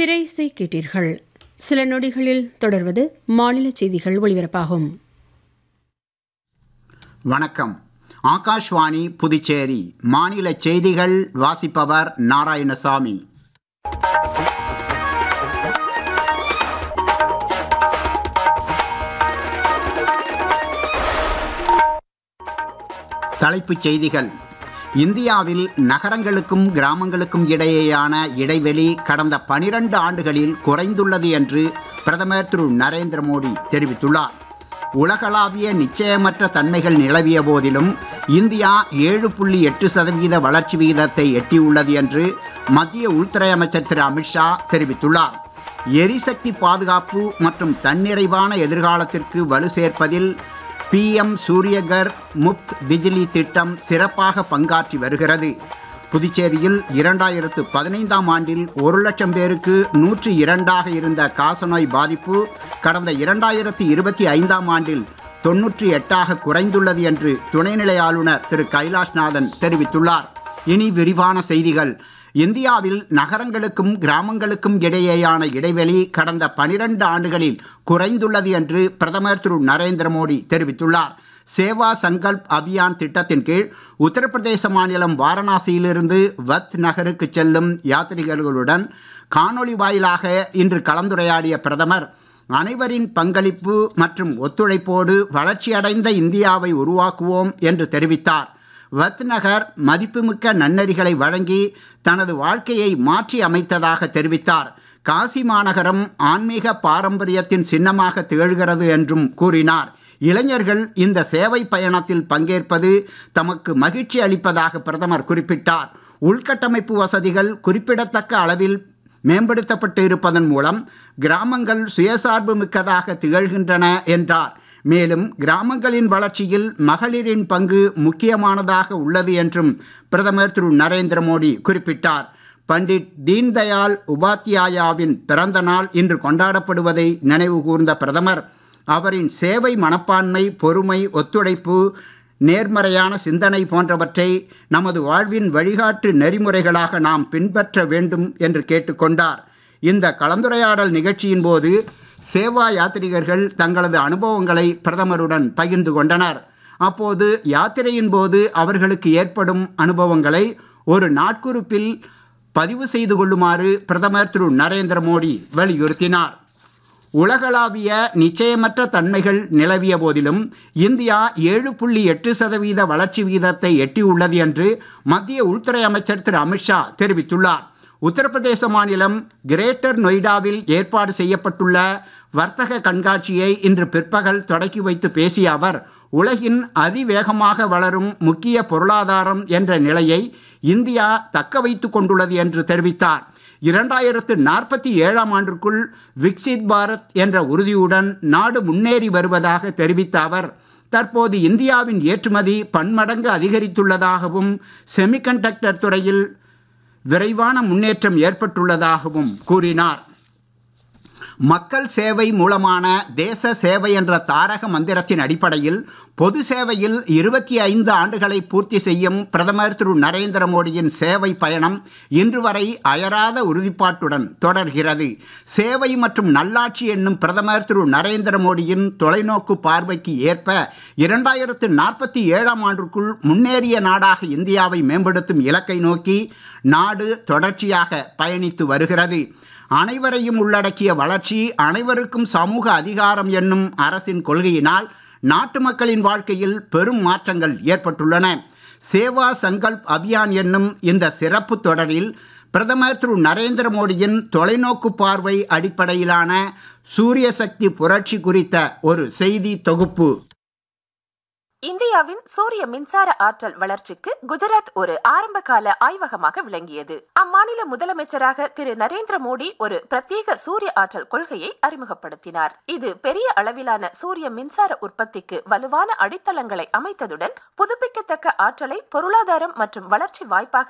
திரைசை கேட்டீர்கள் சில நொடிகளில் தொடர்வது மாநில செய்திகள் ஒளிபரப்பாகும் வணக்கம் ஆகாஷ்வாணி புதுச்சேரி மாநில செய்திகள் வாசிப்பவர் நாராயணசாமி தலைப்புச் செய்திகள் இந்தியாவில் நகரங்களுக்கும் கிராமங்களுக்கும் இடையேயான இடைவெளி கடந்த பனிரண்டு ஆண்டுகளில் குறைந்துள்ளது என்று பிரதமர் திரு நரேந்திர மோடி தெரிவித்துள்ளார் உலகளாவிய நிச்சயமற்ற தன்மைகள் நிலவிய போதிலும் இந்தியா ஏழு புள்ளி எட்டு சதவீத வளர்ச்சி விகிதத்தை எட்டியுள்ளது என்று மத்திய உள்துறை அமைச்சர் திரு அமித்ஷா தெரிவித்துள்ளார் எரிசக்தி பாதுகாப்பு மற்றும் தன்னிறைவான எதிர்காலத்திற்கு வலு சேர்ப்பதில் பிஎம் சூரியகர் முப்த் பிஜிலி திட்டம் சிறப்பாக பங்காற்றி வருகிறது புதுச்சேரியில் இரண்டாயிரத்து பதினைந்தாம் ஆண்டில் ஒரு லட்சம் பேருக்கு நூற்றி இரண்டாக இருந்த காசநோய் பாதிப்பு கடந்த இரண்டாயிரத்தி இருபத்தி ஐந்தாம் ஆண்டில் தொன்னூற்றி எட்டாக குறைந்துள்ளது என்று துணைநிலை ஆளுநர் திரு கைலாஷ்நாதன் தெரிவித்துள்ளார் இனி விரிவான செய்திகள் இந்தியாவில் நகரங்களுக்கும் கிராமங்களுக்கும் இடையேயான இடைவெளி கடந்த பனிரெண்டு ஆண்டுகளில் குறைந்துள்ளது என்று பிரதமர் திரு நரேந்திர மோடி தெரிவித்துள்ளார் சேவா சங்கல்ப் அபியான் திட்டத்தின் கீழ் உத்தரப்பிரதேச மாநிலம் வாரணாசியிலிருந்து வத் நகருக்கு செல்லும் யாத்ரிகர்களுடன் காணொளி வாயிலாக இன்று கலந்துரையாடிய பிரதமர் அனைவரின் பங்களிப்பு மற்றும் ஒத்துழைப்போடு வளர்ச்சியடைந்த இந்தியாவை உருவாக்குவோம் என்று தெரிவித்தார் வத் நகர் மதிப்புமிக்க நன்னெறிகளை வழங்கி தனது வாழ்க்கையை மாற்றி அமைத்ததாக தெரிவித்தார் காசி மாநகரம் ஆன்மீக பாரம்பரியத்தின் சின்னமாக திகழ்கிறது என்றும் கூறினார் இளைஞர்கள் இந்த சேவை பயணத்தில் பங்கேற்பது தமக்கு மகிழ்ச்சி அளிப்பதாக பிரதமர் குறிப்பிட்டார் உள்கட்டமைப்பு வசதிகள் குறிப்பிடத்தக்க அளவில் மேம்படுத்தப்பட்டு இருப்பதன் மூலம் கிராமங்கள் சுயசார்பு மிக்கதாக திகழ்கின்றன என்றார் மேலும் கிராமங்களின் வளர்ச்சியில் மகளிரின் பங்கு முக்கியமானதாக உள்ளது என்றும் பிரதமர் திரு நரேந்திர மோடி குறிப்பிட்டார் பண்டிட் தீன்தயாள் உபாத்யாயாவின் பிறந்த நாள் இன்று கொண்டாடப்படுவதை நினைவு கூர்ந்த பிரதமர் அவரின் சேவை மனப்பான்மை பொறுமை ஒத்துழைப்பு நேர்மறையான சிந்தனை போன்றவற்றை நமது வாழ்வின் வழிகாட்டு நெறிமுறைகளாக நாம் பின்பற்ற வேண்டும் என்று கேட்டுக்கொண்டார் இந்த கலந்துரையாடல் நிகழ்ச்சியின் போது சேவா யாத்ரிகர்கள் தங்களது அனுபவங்களை பிரதமருடன் பகிர்ந்து கொண்டனர் அப்போது யாத்திரையின் போது அவர்களுக்கு ஏற்படும் அனுபவங்களை ஒரு நாட்குறிப்பில் பதிவு செய்து கொள்ளுமாறு பிரதமர் திரு நரேந்திர மோடி வலியுறுத்தினார் உலகளாவிய நிச்சயமற்ற தன்மைகள் நிலவிய போதிலும் இந்தியா ஏழு புள்ளி எட்டு சதவீத வளர்ச்சி விகிதத்தை எட்டியுள்ளது என்று மத்திய உள்துறை அமைச்சர் திரு அமித்ஷா தெரிவித்துள்ளார் உத்தரப்பிரதேச மாநிலம் கிரேட்டர் நொய்டாவில் ஏற்பாடு செய்யப்பட்டுள்ள வர்த்தக கண்காட்சியை இன்று பிற்பகல் தொடக்கி வைத்து பேசிய அவர் உலகின் அதிவேகமாக வளரும் முக்கிய பொருளாதாரம் என்ற நிலையை இந்தியா தக்க வைத்து கொண்டுள்ளது என்று தெரிவித்தார் இரண்டாயிரத்து நாற்பத்தி ஏழாம் ஆண்டிற்குள் விக்சித் பாரத் என்ற உறுதியுடன் நாடு முன்னேறி வருவதாக தெரிவித்த அவர் தற்போது இந்தியாவின் ஏற்றுமதி பன்மடங்கு அதிகரித்துள்ளதாகவும் செமிகண்டக்டர் துறையில் விரைவான முன்னேற்றம் ஏற்பட்டுள்ளதாகவும் கூறினார் மக்கள் சேவை மூலமான தேச சேவை என்ற தாரக மந்திரத்தின் அடிப்படையில் பொது சேவையில் இருபத்தி ஐந்து ஆண்டுகளை பூர்த்தி செய்யும் பிரதமர் திரு நரேந்திர மோடியின் சேவை பயணம் இன்று வரை அயராத உறுதிப்பாட்டுடன் தொடர்கிறது சேவை மற்றும் நல்லாட்சி என்னும் பிரதமர் திரு நரேந்திர மோடியின் தொலைநோக்கு பார்வைக்கு ஏற்ப இரண்டாயிரத்து நாற்பத்தி ஏழாம் ஆண்டிற்குள் முன்னேறிய நாடாக இந்தியாவை மேம்படுத்தும் இலக்கை நோக்கி நாடு தொடர்ச்சியாக பயணித்து வருகிறது அனைவரையும் உள்ளடக்கிய வளர்ச்சி அனைவருக்கும் சமூக அதிகாரம் என்னும் அரசின் கொள்கையினால் நாட்டு மக்களின் வாழ்க்கையில் பெரும் மாற்றங்கள் ஏற்பட்டுள்ளன சேவா சங்கல்ப் அபியான் என்னும் இந்த சிறப்பு தொடரில் பிரதமர் திரு நரேந்திர மோடியின் தொலைநோக்கு பார்வை அடிப்படையிலான சூரிய சக்தி புரட்சி குறித்த ஒரு செய்தி தொகுப்பு இந்தியாவின் சூரிய மின்சார ஆற்றல் வளர்ச்சிக்கு குஜராத் ஒரு ஆரம்பகால ஆய்வகமாக விளங்கியது அம்மாநில முதலமைச்சராக திரு நரேந்திர மோடி ஒரு பிரத்யேக சூரிய ஆற்றல் கொள்கையை அறிமுகப்படுத்தினார் இது பெரிய அளவிலான சூரிய மின்சார உற்பத்திக்கு வலுவான அடித்தளங்களை அமைத்ததுடன் புதுப்பிக்கத்தக்க ஆற்றலை பொருளாதாரம் மற்றும் வளர்ச்சி வாய்ப்பாக